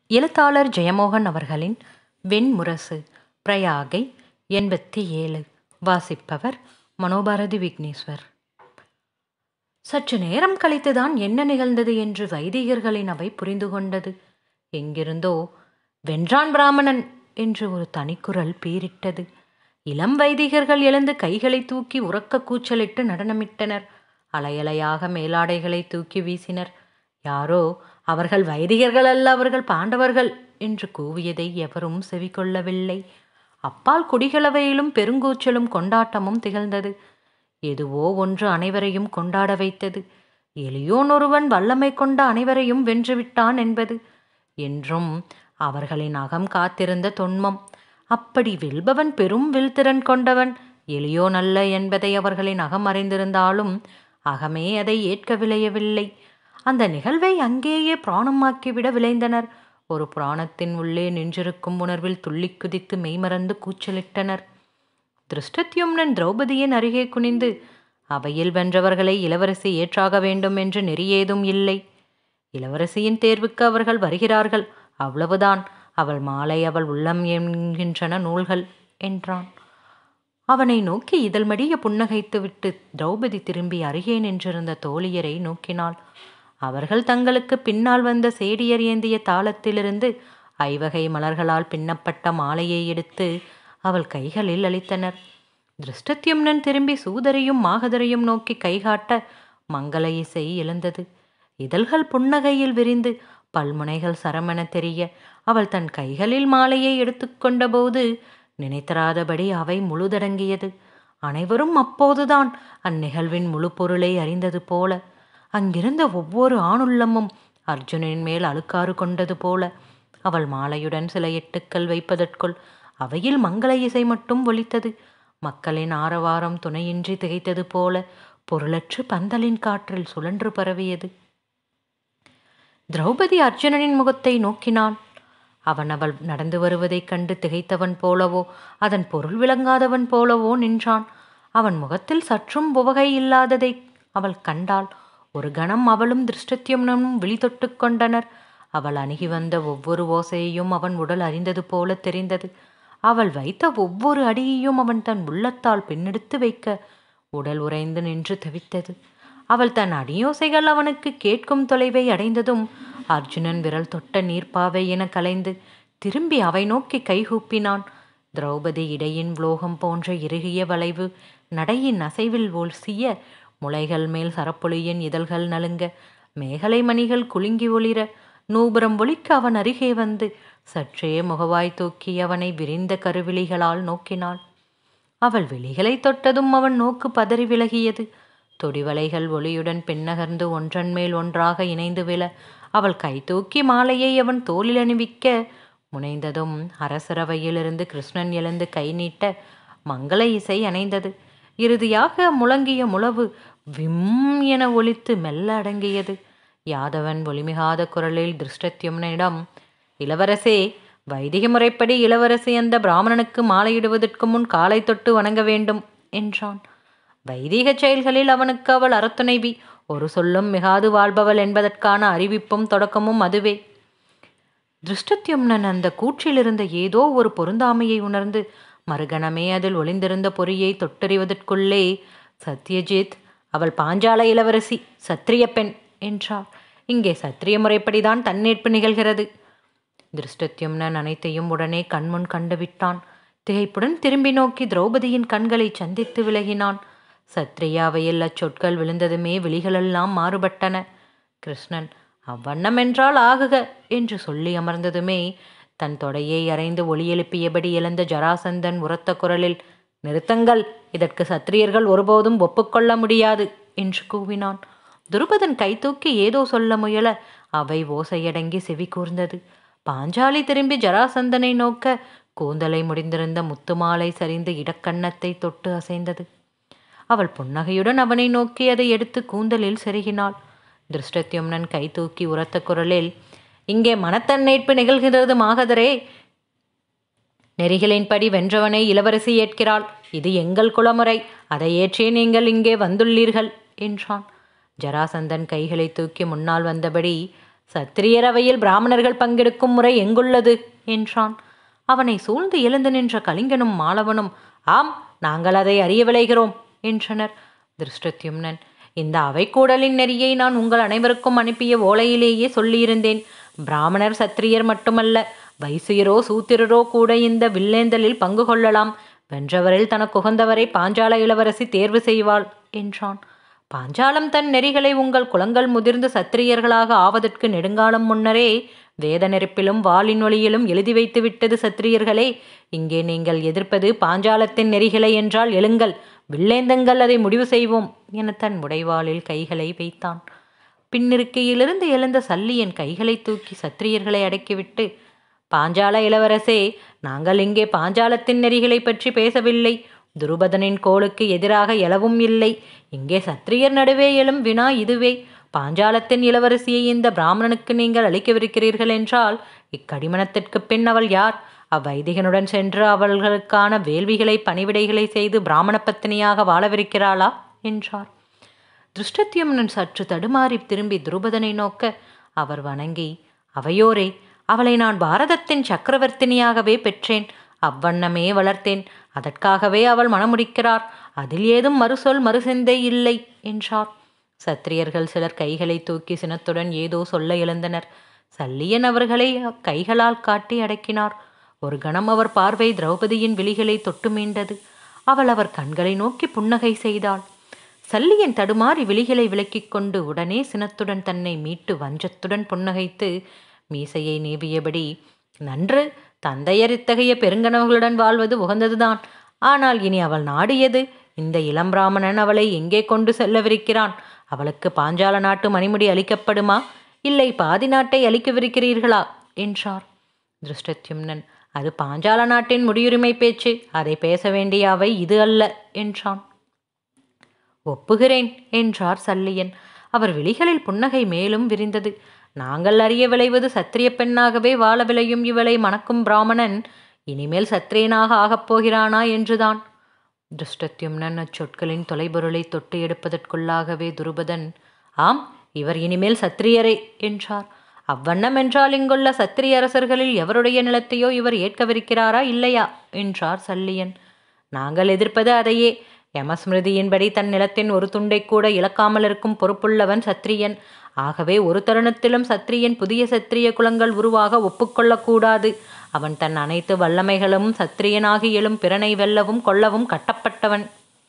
எழுத்தாளர் ஜெயமோகன் அவர்களின் வெண்முரசு பிரயாகை எண்பத்தி ஏழு வாசிப்பவர் மனோபாரதி விக்னேஸ்வர் சற்று நேரம் கழித்துதான் என்ன நிகழ்ந்தது என்று வைதிகர்களின் அவை புரிந்து கொண்டது எங்கிருந்தோ வென்றான் பிராமணன் என்று ஒரு தனிக்குரல் பீரிட்டது இளம் வைதிகர்கள் எழுந்து கைகளை தூக்கி உறக்க கூச்சலிட்டு நடனமிட்டனர் அலையலையாக மேலாடைகளை தூக்கி வீசினர் யாரோ அவர்கள் வைதிகர்கள் அல்ல அவர்கள் பாண்டவர்கள் என்று கூவியதை எவரும் செவிகொள்ளவில்லை அப்பால் குடிகளவையிலும் பெருங்கூச்சலும் கொண்டாட்டமும் திகழ்ந்தது எதுவோ ஒன்று அனைவரையும் கொண்டாட வைத்தது எளியோன் ஒருவன் வல்லமை கொண்ட அனைவரையும் வென்றுவிட்டான் என்பது என்றும் அவர்களின் அகம் காத்திருந்த தொன்மம் அப்படி வெல்பவன் பெரும் வில்திறன் கொண்டவன் எளியோன் அல்ல என்பதை அவர்களின் அகம் அறிந்திருந்தாலும் அகமே அதை ஏற்க விளையவில்லை அந்த நிகழ்வை அங்கேயே பிராணமாக்கிவிட விளைந்தனர் ஒரு புராணத்தின் உள்ளே நின்றிருக்கும் உணர்வில் துள்ளி குதித்து மெய்மறந்து கூச்சலிட்டனர் திருஷ்டத்யும்னன் திரௌபதியின் அருகே குனிந்து அவையில் வென்றவர்களை இளவரசி ஏற்றாக வேண்டும் என்று நெறியேதும் இல்லை இளவரசியின் தேர்வுக்கு அவர்கள் வருகிறார்கள் அவ்வளவுதான் அவள் மாலை அவள் உள்ளம் என்கின்றன நூல்கள் என்றான் அவனை நோக்கி இதழ்மடிய புன்னகைத்துவிட்டு திரௌபதி திரும்பி அருகே நின்றிருந்த தோழியரை நோக்கினாள் அவர்கள் தங்களுக்கு பின்னால் வந்த சேடியர் ஏந்திய தாளத்திலிருந்து ஐவகை மலர்களால் பின்னப்பட்ட மாலையை எடுத்து அவள் கைகளில் அளித்தனர் திருஷ்டத்யும்னன் திரும்பி சூதரையும் மாகதரையும் நோக்கி கைகாட்ட மங்கள இசை எழுந்தது இதழ்கள் புன்னகையில் விரிந்து பல்முனைகள் சரமென தெரிய அவள் தன் கைகளில் மாலையை எடுத்துக்கொண்டபோது நினைத்தராதபடி அவை முழுதடங்கியது அனைவரும் அப்போதுதான் அந்நிகழ்வின் முழு பொருளை அறிந்தது போல அங்கிருந்த ஒவ்வொரு ஆணுள்ளமும் அர்ஜுனின் மேல் அழுக்காறு கொண்டது போல அவள் மாலையுடன் சில எட்டுக்கள் வைப்பதற்குள் அவையில் மங்கள இசை மட்டும் ஒலித்தது மக்களின் ஆரவாரம் துணையின்றி திகைத்தது போல பொருளற்று பந்தலின் காற்றில் சுழன்று பரவியது திரௌபதி அர்ஜுனனின் முகத்தை நோக்கினான் அவன் அவள் நடந்து வருவதைக் கண்டு திகைத்தவன் போலவோ அதன் பொருள் விளங்காதவன் போலவோ நின்றான் அவன் முகத்தில் சற்றும் உவகை இல்லாததை அவள் கண்டாள் ஒரு கணம் அவளும் திருஷ்டத்யும்னனும் விழி தொட்டு கொண்டனர் அவள் அணுகி வந்த ஒவ்வொரு ஓசையையும் அவன் உடல் அறிந்தது போல தெரிந்தது அவள் வைத்த ஒவ்வொரு அடியையும் அவன் தன் உள்ளத்தால் பின்னெடுத்து வைக்க உடல் உறைந்து நின்று தவித்தது அவள் தன் அடியோசைகள் அவனுக்கு கேட்கும் தொலைவை அடைந்ததும் அர்ஜுனன் விரல் தொட்ட நீர்ப்பாவை என கலைந்து திரும்பி அவை நோக்கி கைகூப்பினான் திரௌபதி இடையின் உலோகம் போன்ற இறுகிய வளைவு நடையின் அசைவில் ஒல்சிய முளைகள் மேல் சரப்பொழியின் இதழ்கள் நலுங்க மேகலை மணிகள் குலுங்கி ஒளிர நூபுரம் ஒலிக்க அவன் அருகே வந்து சற்றே முகவாய் தூக்கி அவனை விரிந்த கருவிழிகளால் நோக்கினாள் அவள் விழிகளை தொட்டதும் அவன் நோக்கு பதறி விலகியது தொடிவலைகள் ஒளியுடன் பின்னகர்ந்து ஒன்றன் மேல் ஒன்றாக இணைந்து விழ அவள் கை தூக்கி மாலையை அவன் தோளில் அணிவிக்க முனைந்ததும் அரசரவையிலிருந்து கிருஷ்ணன் எழுந்து கை நீட்ட மங்கள இசை அணைந்தது இறுதியாக முழங்கிய முழவு விம் என ஒலித்து மெல்ல அடங்கியது யாதவன் ஒளிமிகாத குரலில் திருஷ்டத்யும்னிடம் இளவரசே வைதிக முறைப்படி இளவரசி அந்த பிராமணனுக்கு மாலையிடுவதற்கு முன் காலை தொட்டு வணங்க வேண்டும் என்றான் வைதிக செயல்களில் அவனுக்கு அவள் அறத்துணைவி ஒரு சொல்லும் மிகாது வாழ்பவள் என்பதற்கான அறிவிப்பும் தொடக்கமும் அதுவே திருஷ்டத்யும்னன் அந்த கூற்றிலிருந்த ஏதோ ஒரு பொருந்தாமையை உணர்ந்து மறுகணமே அதில் ஒளிந்திருந்த பொறியை தொட்டறிவதற்குள்ளே சத்யஜித் அவள் பாஞ்சால இளவரசி சத்திரிய பெண் என்றார் இங்கே சத்திரிய முறைப்படிதான் தன்னேற்பு நிகழ்கிறது திருஷ்டத்யும்னன் அனைத்தையும் உடனே கண்முன் கண்டுவிட்டான் திகைப்புடன் திரும்பி நோக்கி திரௌபதியின் கண்களை சந்தித்து விலகினான் சத்ரியாவையில் அச்சொற்கள் விழுந்ததுமே விழிகளெல்லாம் மாறுபட்டன கிருஷ்ணன் அவ்வண்ணம் என்றால் ஆகுக என்று சொல்லி அமர்ந்ததுமே தன் தொடையை அரைந்து ஒளி எழுப்பியபடி எழுந்த ஜராசந்தன் உரத்த குரலில் நிறுத்தங்கள் இதற்கு சத்திரியர்கள் ஒருபோதும் ஒப்புக்கொள்ள முடியாது என்று கூவினான் துருபதன் கை தூக்கி ஏதோ சொல்ல முயல அவை ஓசையடங்கி செவி கூர்ந்தது பாஞ்சாலி திரும்பி ஜராசந்தனை நோக்க கூந்தலை முடிந்திருந்த முத்துமாலை சரிந்து இடக்கண்ணத்தை தொட்டு அசைந்தது அவள் புன்னகையுடன் அவனை நோக்கி அதை எடுத்து கூந்தலில் செருகினாள் திருஷ்டத்யும்னன் கை தூக்கி உரத்த குரலில் இங்கே மனத்தன்னேற்பு நிகழ்கிறது மாகதரே நெறிகளின்படி வென்றவனை இளவரசி ஏற்கிறாள் இது எங்கள் குலமுறை அதை ஏற்றே நீங்கள் இங்கே வந்துள்ளீர்கள் என்றான் ஜராசந்தன் கைகளை தூக்கி முன்னால் வந்தபடி சத்திரியர் அவையில் பிராமணர்கள் பங்கெடுக்கும் முறை எங்குள்ளது என்றான் அவனை சூழ்ந்து எழுந்து நின்ற கலிங்கனும் மாலவனும் ஆம் நாங்கள் அதை அறிய விளைகிறோம் என்றனர் திருஷ்டத்யும்னன் இந்த அவைக்கூடலின் நெறியை நான் உங்கள் அனைவருக்கும் அனுப்பிய ஓலையிலேயே சொல்லியிருந்தேன் பிராமணர் சத்திரியர் மட்டுமல்ல வைசியரோ சூத்திரரோ கூட இந்த வில்லேந்தலில் பங்கு கொள்ளலாம் வென்றவரில் தனக்கு உகந்தவரை பாஞ்சால இளவரசி தேர்வு செய்வாள் என்றான் பாஞ்சாலம் தன் நெறிகளை உங்கள் குலங்கள் முதிர்ந்து சத்திரியர்களாக ஆவதற்கு நெடுங்காலம் முன்னரே வேத நெருப்பிலும் வாளின் ஒளியிலும் எழுதி வைத்து விட்டது சத்திரியர்களே இங்கே நீங்கள் எதிர்ப்பது பாஞ்சாலத்தின் நெறிகளை என்றால் எழுங்கள் வில்லேந்தங்கள் அதை முடிவு செய்வோம் என தன் உடைவாளில் கைகளை வைத்தான் பின்னிருக்கையிலிருந்து எழுந்த சல்லியன் கைகளை தூக்கி சத்திரியர்களை அடக்கிவிட்டு பாஞ்சால இளவரசே நாங்கள் இங்கே பாஞ்சாலத்தின் நெறிகளை பற்றி பேசவில்லை துருபதனின் கோளுக்கு எதிராக எழவும் இல்லை இங்கே சத்திரியர் நடுவே எழும் வினா இதுவே பாஞ்சாலத்தின் இளவரசியை இந்த பிராமணனுக்கு நீங்கள் அளிக்கவிருக்கிறீர்கள் என்றால் இக்கடிமணத்திற்கு பின் அவள் யார் அவ்வைதிகனுடன் சென்று அவர்களுக்கான வேள்விகளை பணிவிடைகளை செய்து பிராமண பத்தினியாக வாழவிருக்கிறாளா என்றார் திருஷ்டத்யும்னன் சற்று தடுமாறி திரும்பி துருபதனை நோக்க அவர் வணங்கி அவையோரே அவளை நான் பாரதத்தின் சக்கரவர்த்தினியாகவே பெற்றேன் அவ்வண்ணமே வளர்த்தேன் அதற்காகவே அவள் மனமுடிக்கிறார் அதில் ஏதும் மறுசொல் மறுசிந்தை இல்லை என்றார் சத்திரியர்கள் சிலர் கைகளை தூக்கி சினத்துடன் ஏதோ சொல்ல எழுந்தனர் சல்லியன் அவர்களை கைகளால் காட்டி அடக்கினார் ஒரு கணம் அவர் பார்வை திரௌபதியின் விழிகளை தொட்டு மீண்டது அவள் அவர் கண்களை நோக்கி புன்னகை செய்தாள் சல்லியன் தடுமாறி விழிகளை விலக்கிக் கொண்டு உடனே சினத்துடன் தன்னை மீட்டு வஞ்சத்துடன் புன்னகைத்து மீசையை நீவியபடி நன்று தந்தையர் இத்தகைய பெருங்கனவுகளுடன் வாழ்வது உகந்ததுதான் ஆனால் இனி அவள் நாடியது இந்த இளம் பிராமணன் அவளை எங்கே கொண்டு செல்லவிருக்கிறான் அவளுக்கு பாஞ்சால நாட்டு மணிமுடி அளிக்கப்படுமா இல்லை பாதி நாட்டை அளிக்கவிருக்கிறீர்களா என்றார் திருஷ்டத்யும்னன் அது பாஞ்சால நாட்டின் முடியுரிமை பேச்சு அதை பேச வேண்டிய அவை இது அல்ல என்றான் ஒப்புகிறேன் என்றார் சல்லியன் அவர் விழிகளில் புன்னகை மேலும் விரிந்தது நாங்கள் அறிய விளைவது சத்திரிய பெண்ணாகவே வாழ விளையும் இவளை மணக்கும் பிராமணன் இனிமேல் சத்திரியனாக ஆகப் போகிறானா என்றுதான் திருஷ்டத்யும்னன் அச்சொற்களின் தொலைபொருளை தொட்டு எடுப்பதற்குள்ளாகவே துருபதன் ஆம் இவர் இனிமேல் சத்திரியரே என்றார் அவ்வண்ணம் என்றால் இங்குள்ள சத்திரிய அரசர்களில் எவருடைய நிலத்தையோ இவர் ஏற்கவிருக்கிறாரா இல்லையா என்றார் சல்லியன் நாங்கள் எதிர்ப்பது அதையே யமஸ்மிருதியின்படி தன் நிலத்தின் ஒரு துண்டை கூட இழக்காமல் இருக்கும் பொறுப்புள்ளவன் சத்திரியன் ஆகவே ஒரு தருணத்திலும் சத்திரியன் புதிய சத்திரிய குலங்கள் உருவாக ஒப்புக்கொள்ளக்கூடாது அவன் தன் அனைத்து வல்லமைகளும் சத்திரியனாகி எழும் பிறனை வெல்லவும் கொல்லவும் கட்டப்பட்டவன்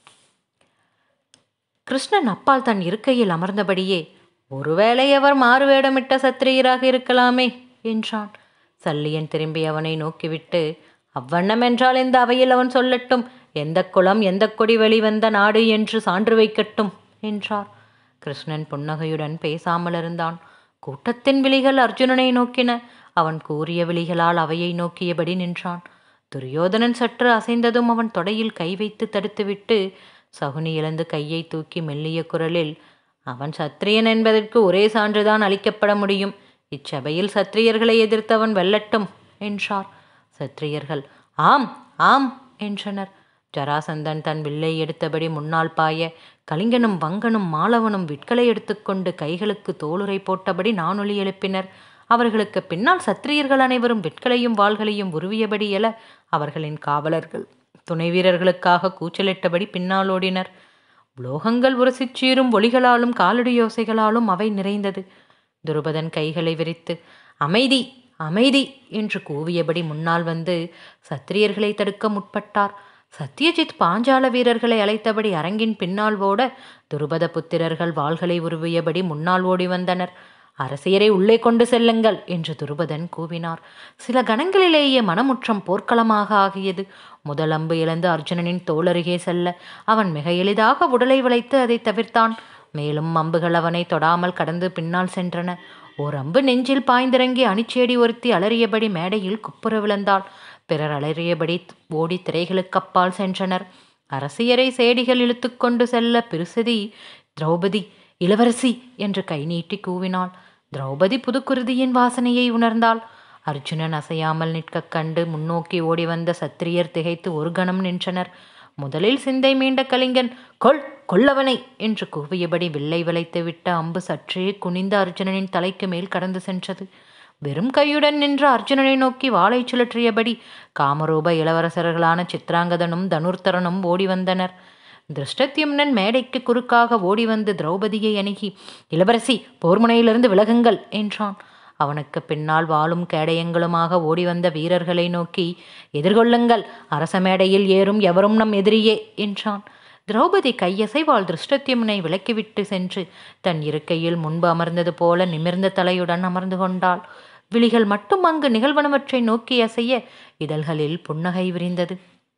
கிருஷ்ணன் அப்பால் தன் இருக்கையில் அமர்ந்தபடியே ஒருவேளை அவர் மாறுவேடமிட்ட சத்திரியராக இருக்கலாமே என்றான் சல்லியன் திரும்பி அவனை நோக்கிவிட்டு அவ்வண்ணம் என்றால் இந்த அவையில் அவன் சொல்லட்டும் எந்த குலம் எந்த கொடி வெளிவந்த நாடு என்று சான்று வைக்கட்டும் என்றார் கிருஷ்ணன் புன்னகையுடன் பேசாமல் இருந்தான் கூட்டத்தின் விழிகள் அர்ஜுனனை நோக்கின அவன் கூறிய விழிகளால் அவையை நோக்கியபடி நின்றான் துரியோதனன் சற்று அசைந்ததும் அவன் தொடையில் கை வைத்து தடுத்துவிட்டு சகுனி இழந்து கையை தூக்கி மெல்லிய குரலில் அவன் சத்திரியன் என்பதற்கு ஒரே சான்றுதான் அளிக்கப்பட முடியும் இச்சபையில் சத்திரியர்களை எதிர்த்தவன் வெல்லட்டும் என்றார் சத்திரியர்கள் ஆம் ஆம் என்றனர் ஜராசந்தன் தன் வில்லை எடுத்தபடி முன்னால் பாய கலிங்கனும் வங்கனும் மாலவனும் விட்களை எடுத்துக்கொண்டு கைகளுக்கு தோளுரை போட்டபடி நானொலி எழுப்பினர் அவர்களுக்கு பின்னால் சத்திரியர்கள் அனைவரும் விட்களையும் வாள்களையும் உருவியபடி எழ அவர்களின் காவலர்கள் துணை வீரர்களுக்காக கூச்சலிட்டபடி பின்னால் ஓடினர் உலோகங்கள் உரசிச் சீரும் ஒளிகளாலும் காலடி யோசைகளாலும் அவை நிறைந்தது துருபதன் கைகளை விரித்து அமைதி அமைதி என்று கூவியபடி முன்னால் வந்து சத்திரியர்களை தடுக்க முற்பட்டார் சத்யஜித் பாஞ்சால வீரர்களை அழைத்தபடி அரங்கின் பின்னால் ஓட துருபத புத்திரர்கள் வாள்களை உருவியபடி முன்னால் ஓடி வந்தனர் அரசியரை உள்ளே கொண்டு செல்லுங்கள் என்று துருபதன் கூவினார் சில கணங்களிலேயே மனமுற்றம் போர்க்களமாக ஆகியது முதல் அம்பு இழந்து அர்ஜுனனின் தோளருகே செல்ல அவன் மிக எளிதாக உடலை வளைத்து அதை தவிர்த்தான் மேலும் அம்புகள் அவனை தொடாமல் கடந்து பின்னால் சென்றன ஓர் அம்பு நெஞ்சில் பாய்ந்திறங்கி அணிச்சேடி ஒருத்தி அலறியபடி மேடையில் குப்புற விழுந்தாள் பிறர் அலறியபடி ஓடி திரைகளுக்கு அப்பால் சென்றனர் அரசியரை சேடிகள் இழுத்துக்கொண்டு செல்ல பிருசதி திரௌபதி இளவரசி என்று கை நீட்டி கூவினாள் திரௌபதி புதுக்குருதியின் வாசனையை உணர்ந்தாள் அர்ஜுனன் அசையாமல் நிற்கக் கண்டு முன்னோக்கி ஓடி வந்த சத்திரியர் திகைத்து ஒரு கணம் நின்றனர் முதலில் சிந்தை மீண்ட கலிங்கன் கொல் கொல்லவனை என்று கூவியபடி வில்லை விளைத்து விட்ட அம்பு சற்றே குனிந்த அர்ஜுனனின் தலைக்கு மேல் கடந்து சென்றது வெறும் கையுடன் நின்ற அர்ஜுனனை நோக்கி வாளை சுழற்றியபடி காமரூப இளவரசர்களான சித்ராங்கதனும் தனுர்த்தரனும் ஓடி வந்தனர் திருஷ்டத்யும்னன் மேடைக்கு குறுக்காக ஓடி வந்து திரௌபதியை அணுகி இளவரசி போர்முனையிலிருந்து விலகுங்கள் என்றான் அவனுக்கு பின்னால் வாளும் கேடயங்களுமாக ஓடி வந்த வீரர்களை நோக்கி எதிர்கொள்ளுங்கள் அரச மேடையில் ஏறும் எவரும் நம் எதிரியே என்றான் திரௌபதி கையசைவாள் திருஷ்டத்யும்னை விலக்கிவிட்டு சென்று தன் இருக்கையில் முன்பு அமர்ந்தது போல நிமிர்ந்த தலையுடன் அமர்ந்து கொண்டாள் விழிகள் மட்டும் அங்கு நிகழ்வனவற்றை நோக்கி அசைய இதழ்களில் புன்னகை விரிந்தது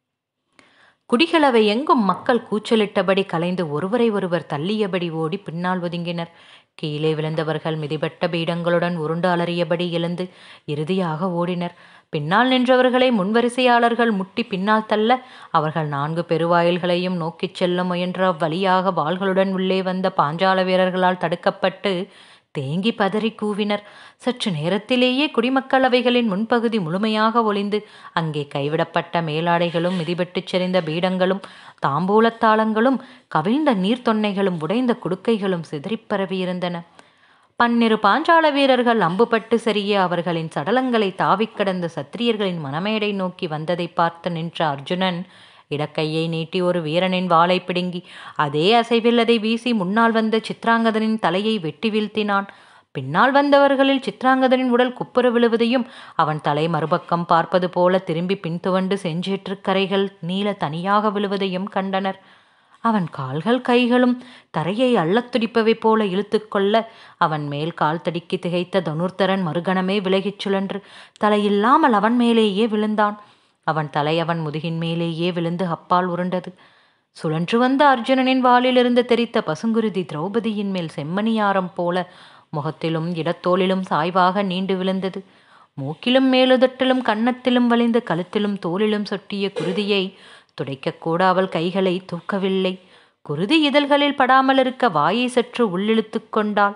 குடிகளவை எங்கும் மக்கள் கூச்சலிட்டபடி கலைந்து ஒருவரை ஒருவர் தள்ளியபடி ஓடி பின்னால் ஒதுங்கினர் கீழே விழுந்தவர்கள் மிதிபட்ட பீடங்களுடன் உருண்டு அலறியபடி எழுந்து இறுதியாக ஓடினர் பின்னால் நின்றவர்களை முன்வரிசையாளர்கள் முட்டி பின்னால் தள்ள அவர்கள் நான்கு பெருவாயில்களையும் நோக்கிச் செல்ல முயன்ற வழியாக வாள்களுடன் உள்ளே வந்த பாஞ்சால வீரர்களால் தடுக்கப்பட்டு தேங்கி பதறி கூவினர் சற்று நேரத்திலேயே குடிமக்கள் அவைகளின் முன்பகுதி முழுமையாக ஒளிந்து அங்கே கைவிடப்பட்ட மேலாடைகளும் மிதிபட்டுச் செறிந்த பீடங்களும் தாம்பூலத்தாளங்களும் கவிழ்ந்த நீர்த்தொன்னைகளும் உடைந்த குடுக்கைகளும் சிதறிப் பரவியிருந்தன பன்னிரு பாஞ்சால வீரர்கள் அம்புபட்டு சரிய அவர்களின் சடலங்களை தாவிக் கடந்த சத்திரியர்களின் மனமேடை நோக்கி வந்ததை பார்த்து நின்ற அர்ஜுனன் இடக்கையை நீட்டி ஒரு வீரனின் வாளை பிடுங்கி அதே அசைவில் அதை வீசி முன்னால் வந்த சித்ராங்கதனின் தலையை வெட்டி வீழ்த்தினான் பின்னால் வந்தவர்களில் சித்ராங்கதனின் உடல் குப்புற விழுவதையும் அவன் தலை மறுபக்கம் பார்ப்பது போல திரும்பி பின்துவண்டு செஞ்சேற்று கரைகள் நீள தனியாக விழுவதையும் கண்டனர் அவன் கால்கள் கைகளும் தரையை அள்ளத் துடிப்பவை போல இழுத்துக்கொள்ள அவன் மேல் கால் தடிக்கி திகைத்த தனுர்த்தரன் மறுகணமே விலகிச் சுழன்று தலையில்லாமல் அவன் மேலேயே விழுந்தான் அவன் தலை அவன் முதுகின் மேலேயே விழுந்து அப்பால் உருண்டது சுழன்று வந்த அர்ஜுனனின் வாளிலிருந்து தெரித்த பசுங்குருதி திரௌபதியின் மேல் செம்மணியாரம் போல முகத்திலும் இடத்தோளிலும் சாய்வாக நீண்டு விழுந்தது மூக்கிலும் மேலுதட்டிலும் கன்னத்திலும் வலிந்து கழுத்திலும் தோளிலும் சொட்டிய குருதியை துடைக்கக்கூட அவள் கைகளை தூக்கவில்லை குருதி இதழ்களில் படாமல் இருக்க வாயை சற்று உள்ளிழுத்து கொண்டாள்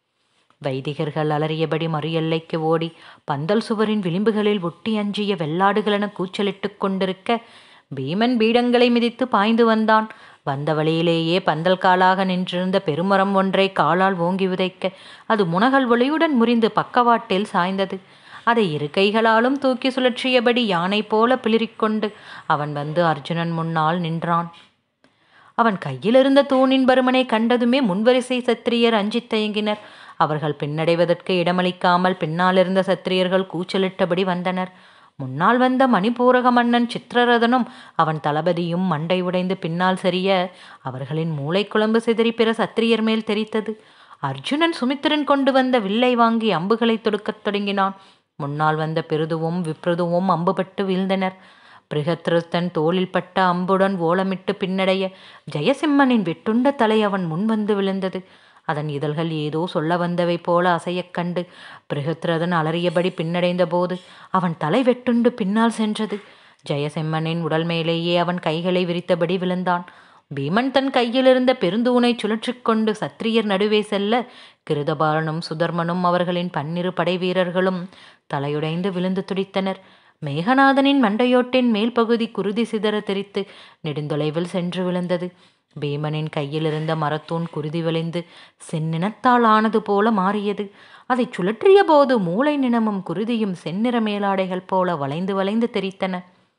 வைதிகர்கள் அலறியபடி மறு எல்லைக்கு ஓடி பந்தல் சுவரின் விளிம்புகளில் ஒட்டி அஞ்சிய வெள்ளாடுகளென கூச்சலிட்டு கொண்டிருக்க பீமன் பீடங்களை மிதித்து பாய்ந்து வந்தான் வந்த வழியிலேயே பந்தல் காலாக நின்றிருந்த பெருமரம் ஒன்றை காலால் ஓங்கி உதைக்க அது முனகல் ஒளியுடன் முறிந்து பக்கவாட்டில் சாய்ந்தது அதை இரு கைகளாலும் தூக்கி சுழற்றியபடி யானை போல பிளிரிக்கொண்டு அவன் வந்து அர்ஜுனன் முன்னால் நின்றான் அவன் கையிலிருந்த தூணின் பருமனை கண்டதுமே முன்வரிசை சத்திரியர் அஞ்சித் தயங்கினர் அவர்கள் பின்னடைவதற்கு இடமளிக்காமல் பின்னாலிருந்த சத்திரியர்கள் கூச்சலிட்டபடி வந்தனர் முன்னால் வந்த மணிபூரக மன்னன் சித்திரரதனும் அவன் தளபதியும் மண்டை உடைந்து பின்னால் சரிய அவர்களின் மூளைக்குழம்பு சிதறி பிற சத்திரியர் மேல் தெரித்தது அர்ஜுனன் சுமித்திரன் கொண்டு வந்த வில்லை வாங்கி அம்புகளை தொடுக்கத் தொடங்கினான் முன்னால் வந்த பெருதுவும் விப்ருதுவும் அம்புபட்டு வீழ்ந்தனர் பிருகத்ருத்தன் தோளில் பட்ட அம்புடன் ஓலமிட்டு பின்னடைய ஜெயசிம்மனின் வெட்டுண்ட தலை அவன் முன் வந்து விழுந்தது அதன் இதழ்கள் ஏதோ சொல்ல வந்தவை போல அசையக் கண்டு பிருகத்ரதன் அலறியபடி பின்னடைந்த போது அவன் தலை வெட்டுண்டு பின்னால் சென்றது ஜெயசிம்மனின் உடல் மேலேயே அவன் கைகளை விரித்தபடி விழுந்தான் பீமன் தன் கையிலிருந்த பெருந்தூணை சுழற்றிக் கொண்டு சத்திரியர் நடுவே செல்ல கிருதபாலனும் சுதர்மனும் அவர்களின் பன்னிரு படை வீரர்களும் தலையுடைந்து விழுந்து துடித்தனர் மேகநாதனின் மண்டையோட்டின் மேல் பகுதி குருதி சிதற தெரித்து நெடுந்தொலைவில் சென்று விழுந்தது பீமனின் கையிலிருந்த மரத்தூண் குருதி வலிந்து செந்நினத்தால் ஆனது போல மாறியது அதைச் சுழற்றிய போது மூளை நினமும் குருதியும் செந்நிற மேலாடைகள் போல வளைந்து வளைந்து தெரித்தன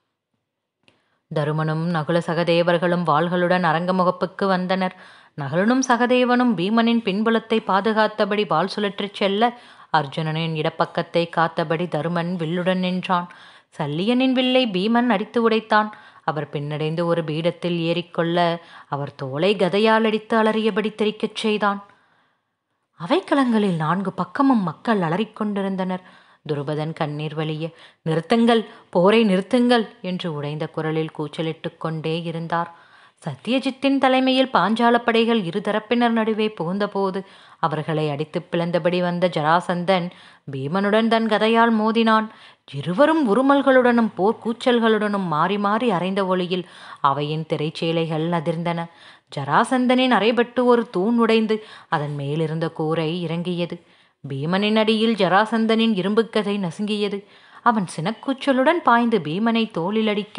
தருமனும் நகுல சகதேவர்களும் வாள்களுடன் அரங்கமுகப்புக்கு வந்தனர் நகுலனும் சகதேவனும் பீமனின் பின்புலத்தை பாதுகாத்தபடி வாள் சுழற்றிச் செல்ல அர்ஜுனனின் இடப்பக்கத்தை காத்தபடி தருமன் வில்லுடன் நின்றான் சல்லியனின் வில்லை பீமன் அடித்து உடைத்தான் அவர் பின்னடைந்து ஒரு பீடத்தில் ஏறிக்கொள்ள அவர் தோலை கதையால் அடித்து அலறியபடி தெரிக்கச் செய்தான் அவைக்களங்களில் நான்கு பக்கமும் மக்கள் அலறிக்கொண்டிருந்தனர் துருபதன் கண்ணீர் வலிய நிறுத்துங்கள் போரை நிறுத்துங்கள் என்று உடைந்த குரலில் கூச்சலிட்டு கொண்டே இருந்தார் சத்தியஜித்தின் தலைமையில் பாஞ்சால படைகள் இருதரப்பினர் நடுவே புகுந்தபோது அவர்களை அடித்து பிளந்தபடி வந்த ஜராசந்தன் பீமனுடன் தன் கதையால் மோதினான் இருவரும் உருமல்களுடனும் போர் கூச்சல்களுடனும் மாறி மாறி அறைந்த ஒளியில் அவையின் திரைச்சேலைகள் அதிர்ந்தன ஜராசந்தனின் அறைபட்டு ஒரு தூண் உடைந்து அதன் மேலிருந்த கூரை இறங்கியது பீமனின் அடியில் ஜராசந்தனின் இரும்புக்கதை நசுங்கியது அவன் சினக்கூச்சலுடன் பாய்ந்து பீமனை தோளில் அடிக்க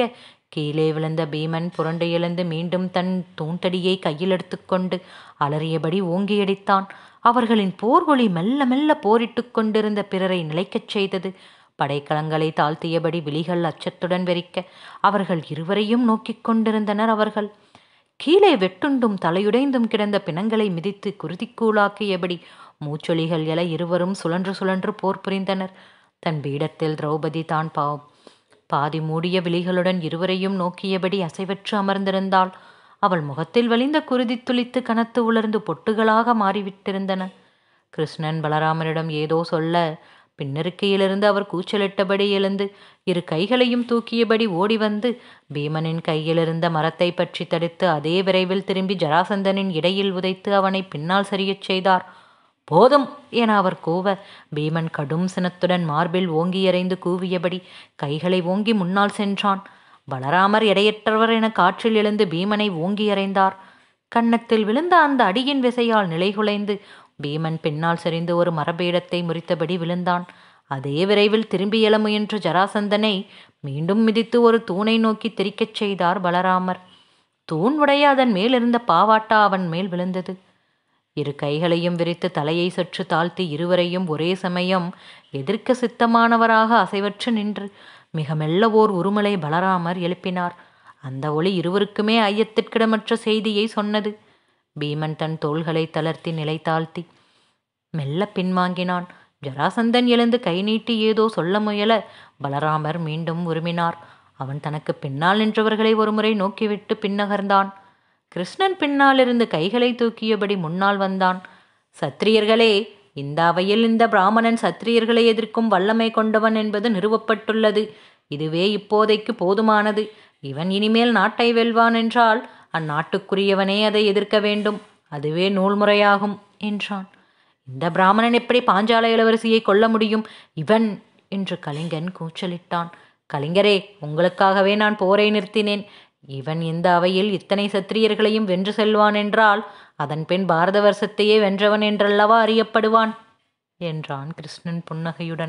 கீழே விழுந்த பீமன் புரண்டு எழுந்து மீண்டும் தன் தூண்டடியை கையில் எடுத்துக்கொண்டு அலறியபடி ஓங்கியடித்தான் அவர்களின் போர்வொளி மெல்ல மெல்ல போரிட்டுக் கொண்டிருந்த பிறரை நிலைக்கச் செய்தது படைக்கலங்களை தாழ்த்தியபடி விழிகள் அச்சத்துடன் வெறிக்க அவர்கள் இருவரையும் நோக்கிக் கொண்டிருந்தனர் அவர்கள் கீழே வெட்டுண்டும் தலையுடைந்தும் கிடந்த பிணங்களை மிதித்து குருதிக்கூழாக்கியபடி மூச்சொலிகள் எல இருவரும் சுழன்று சுழன்று போர் புரிந்தனர் தன் பீடத்தில் திரௌபதி தான் பா பாதி மூடிய விழிகளுடன் இருவரையும் நோக்கியபடி அசைவற்று அமர்ந்திருந்தாள் அவள் முகத்தில் வலிந்த குருதி துளித்து கனத்து உலர்ந்து பொட்டுகளாக மாறிவிட்டிருந்தன கிருஷ்ணன் பலராமனிடம் ஏதோ சொல்ல பின்னிருக்கையிலிருந்து அவர் கூச்சலிட்டபடி எழுந்து இரு கைகளையும் தூக்கியபடி ஓடி வந்து பீமனின் கையிலிருந்த மரத்தை பற்றி தடுத்து அதே விரைவில் திரும்பி ஜராசந்தனின் இடையில் உதைத்து அவனை பின்னால் சரியச் செய்தார் போதும் என அவர் கூவ பீமன் கடும் சினத்துடன் மார்பில் ஓங்கி எறைந்து கூவியபடி கைகளை ஓங்கி முன்னால் சென்றான் பலராமர் எடையற்றவர் என காற்றில் எழுந்து பீமனை ஓங்கி எறைந்தார் கன்னத்தில் விழுந்த அந்த அடியின் விசையால் நிலைகுலைந்து பீமன் பின்னால் சரிந்து ஒரு மரபீடத்தை முறித்தபடி விழுந்தான் அதே விரைவில் திரும்பி எழ முயன்ற ஜராசந்தனை மீண்டும் மிதித்து ஒரு தூணை நோக்கி திரிக்கச் செய்தார் பலராமர் தூண் உடைய அதன் மேலிருந்த பாவாட்டா அவன் மேல் விழுந்தது இரு கைகளையும் விரித்து தலையை சற்று தாழ்த்தி இருவரையும் ஒரே சமயம் எதிர்க்க சித்தமானவராக அசைவற்று நின்று மிக மெல்ல ஓர் உருமலை பலராமர் எழுப்பினார் அந்த ஒளி இருவருக்குமே ஐயத்திற்கிடமற்ற செய்தியை சொன்னது பீமன் தன் தோள்களை தளர்த்தி நிலை தாழ்த்தி மெல்ல பின்வாங்கினான் ஜராசந்தன் எழுந்து கை நீட்டி ஏதோ சொல்ல முயல பலராமர் மீண்டும் உருமினார் அவன் தனக்கு பின்னால் நின்றவர்களை ஒருமுறை நோக்கிவிட்டு பின்னகர்ந்தான் கிருஷ்ணன் பின்னாலிருந்து கைகளை தூக்கியபடி முன்னால் வந்தான் சத்திரியர்களே இந்த அவையில் இந்த பிராமணன் சத்திரியர்களை எதிர்க்கும் வல்லமை கொண்டவன் என்பது நிறுவப்பட்டுள்ளது இதுவே இப்போதைக்கு போதுமானது இவன் இனிமேல் நாட்டை வெல்வான் என்றால் அந்நாட்டுக்குரியவனே அதை எதிர்க்க வேண்டும் அதுவே நூல்முறையாகும் என்றான் இந்த பிராமணன் எப்படி பாஞ்சால இளவரசியை கொல்ல முடியும் இவன் என்று கலிங்கன் கூச்சலிட்டான் கலிங்கரே உங்களுக்காகவே நான் போரை நிறுத்தினேன் இவன் இந்த அவையில் இத்தனை சத்திரியர்களையும் வென்று செல்வான் என்றால் அதன் பின் பாரத வருஷத்தையே வென்றவன் என்றல்லவா அறியப்படுவான் என்றான் கிருஷ்ணன் புன்னகையுடன்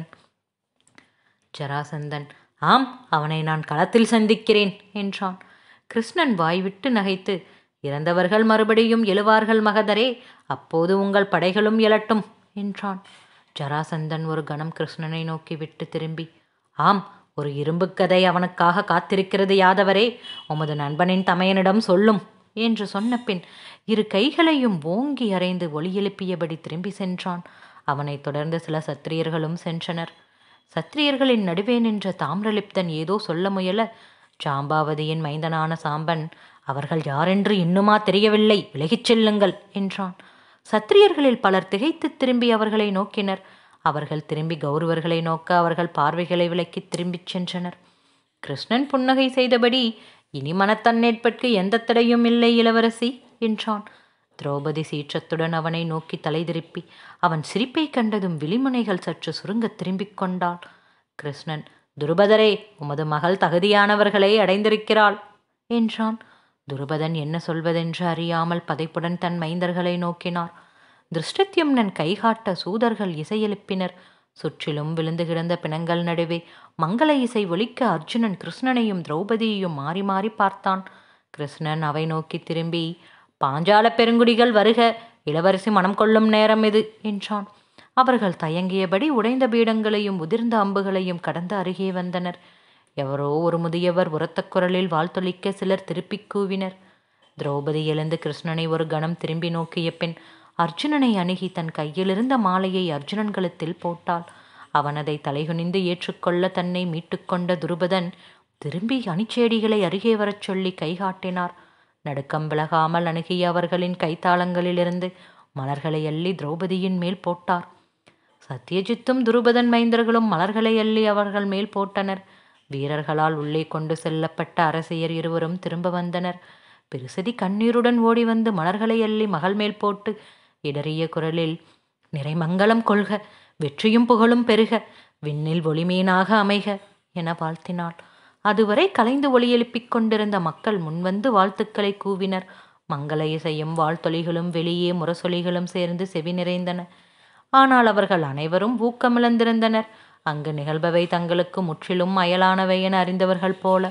ஜராசந்தன் ஆம் அவனை நான் களத்தில் சந்திக்கிறேன் என்றான் கிருஷ்ணன் வாய்விட்டு நகைத்து இறந்தவர்கள் மறுபடியும் எழுவார்கள் மகதரே அப்போது உங்கள் படைகளும் எழட்டும் என்றான் ஜராசந்தன் ஒரு கணம் கிருஷ்ணனை நோக்கி விட்டு திரும்பி ஆம் ஒரு இரும்புக் கதை அவனுக்காக காத்திருக்கிறது யாதவரே உமது நண்பனின் தமையனிடம் சொல்லும் என்று சொன்ன பின் இரு கைகளையும் ஓங்கி அறைந்து ஒளி எழுப்பியபடி திரும்பி சென்றான் அவனைத் தொடர்ந்து சில சத்திரியர்களும் சென்றனர் சத்திரியர்களின் நடுவே நின்ற தாமிரலிப்தன் ஏதோ சொல்ல முயல சாம்பாவதியின் மைந்தனான சாம்பன் அவர்கள் யாரென்று இன்னுமா தெரியவில்லை விலகிச் செல்லுங்கள் என்றான் சத்திரியர்களில் பலர் திகைத்து திரும்பி அவர்களை நோக்கினர் அவர்கள் திரும்பி கௌரவர்களை நோக்க அவர்கள் பார்வைகளை விலக்கி திரும்பிச் சென்றனர் கிருஷ்ணன் புன்னகை செய்தபடி இனி மனத்தன்னேற்பற்கு எந்த தடையும் இல்லை இளவரசி என்றான் திரௌபதி சீற்றத்துடன் அவனை நோக்கி தலை திருப்பி அவன் சிரிப்பை கண்டதும் விழிமுனைகள் சற்று சுருங்கத் திரும்பிக் கொண்டாள் கிருஷ்ணன் துருபதரே உமது மகள் தகுதியானவர்களை அடைந்திருக்கிறாள் என்றான் துருபதன் என்ன சொல்வதென்று அறியாமல் பதைப்புடன் தன் மைந்தர்களை நோக்கினார் திருஷ்டத்யும்னன் கைகாட்ட சூதர்கள் இசையெழுப்பினர் சுற்றிலும் விழுந்து கிடந்த பிணங்கள் நடுவே மங்கள இசை ஒலிக்க அர்ஜுனன் கிருஷ்ணனையும் திரௌபதியையும் மாறி மாறி பார்த்தான் கிருஷ்ணன் அவை நோக்கி திரும்பி பாஞ்சால பெருங்குடிகள் வருக இளவரசி மனம் கொள்ளும் நேரம் இது என்றான் அவர்கள் தயங்கியபடி உடைந்த பீடங்களையும் உதிர்ந்த அம்புகளையும் கடந்து அருகே வந்தனர் எவரோ ஒரு முதியவர் உரத்த குரலில் வாழ்த்தொலிக்க சிலர் திருப்பிக் கூவினர் திரௌபதி எழுந்து கிருஷ்ணனை ஒரு கணம் திரும்பி நோக்கிய பின் அர்ஜுனனை அணுகி தன் கையிலிருந்த மாலையை அர்ஜுனன் கழுத்தில் போட்டாள் அவன் அதை தலைகுனிந்து ஏற்றுக்கொள்ள தன்னை மீட்டுக்கொண்ட துருபதன் திரும்பி அணிச்சேடிகளை அருகே வரச் சொல்லி கைகாட்டினார் நடுக்கம் விலகாமல் அணுகிய அவர்களின் கைத்தாளங்களிலிருந்து மலர்களை அள்ளி திரௌபதியின் மேல் போட்டார் சத்யஜித்தும் துருபதன் மைந்தர்களும் மலர்களை அள்ளி அவர்கள் மேல் போட்டனர் வீரர்களால் உள்ளே கொண்டு செல்லப்பட்ட அரசியர் இருவரும் திரும்ப வந்தனர் பெருசதி கண்ணீருடன் ஓடி வந்து மலர்களை அள்ளி மகள் மேல் போட்டு இடறிய குரலில் நிறைமங்கலம் கொள்க வெற்றியும் புகழும் பெருக விண்ணில் ஒளிமீனாக அமைக என வாழ்த்தினாள் அதுவரை கலைந்து ஒளி எழுப்பிக் கொண்டிருந்த மக்கள் முன்வந்து வாழ்த்துக்களை கூவினர் மங்கள இசையும் வாழ்த்தொலிகளும் வெளியே முரசொலிகளும் சேர்ந்து செவி நிறைந்தன ஆனால் அவர்கள் அனைவரும் ஊக்கமிழந்திருந்தனர் அங்கு நிகழ்பவை தங்களுக்கு முற்றிலும் அயலானவை என அறிந்தவர்கள் போல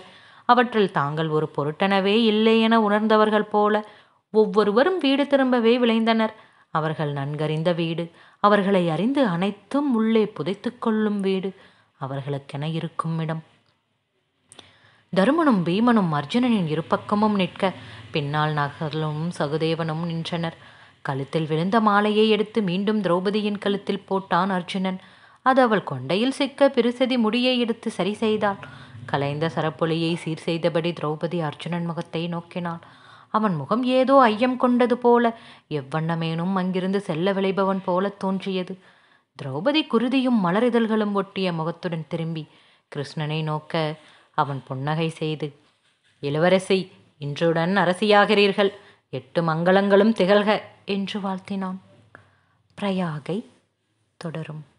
அவற்றில் தாங்கள் ஒரு பொருட்டெனவே இல்லை என உணர்ந்தவர்கள் போல ஒவ்வொருவரும் வீடு திரும்பவே விளைந்தனர் அவர்கள் நன்கறிந்த வீடு அவர்களை அறிந்து அனைத்தும் உள்ளே புதைத்து கொள்ளும் வீடு அவர்களுக்கென இருக்கும் இடம் தருமனும் பீமனும் அர்ஜுனனின் இருபக்கமும் நிற்க பின்னால் நகலும் சகுதேவனும் நின்றனர் கழுத்தில் விழுந்த மாலையை எடுத்து மீண்டும் திரௌபதியின் கழுத்தில் போட்டான் அர்ஜுனன் அது அவள் கொண்டையில் சிக்க பிரிசதி முடியை எடுத்து சரி செய்தாள் கலைந்த சரப்பொலியை சீர் செய்தபடி திரௌபதி அர்ஜுனன் முகத்தை நோக்கினாள் அவன் முகம் ஏதோ ஐயம் கொண்டது போல எவ்வண்ணமேனும் அங்கிருந்து செல்ல விளைபவன் போல தோன்றியது திரௌபதி குருதியும் மலரிதழ்களும் ஒட்டிய முகத்துடன் திரும்பி கிருஷ்ணனை நோக்க அவன் புன்னகை செய்து இளவரசி இன்றுடன் அரசியாகிறீர்கள் எட்டு மங்களங்களும் திகழ்க என்று வாழ்த்தினான் பிரயாகை தொடரும்